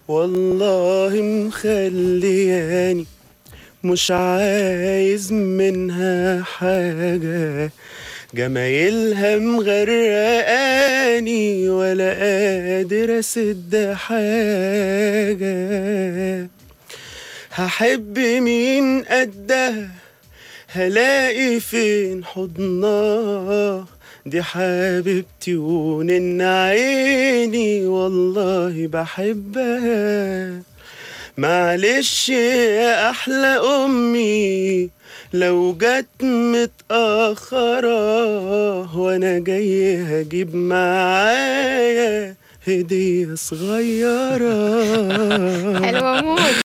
والله مخلياني مش عايز منها حاجة جمايلها مغرقاني ولا قادر اسد حاجة هحب مين قدها هلاقي فين حضنها دي حبيبتي ونن عيني والله بحبها معلش يا احلى امي لو جت متأخرة وانا جاي هجيب معايا هدية صغيرة حلوة موت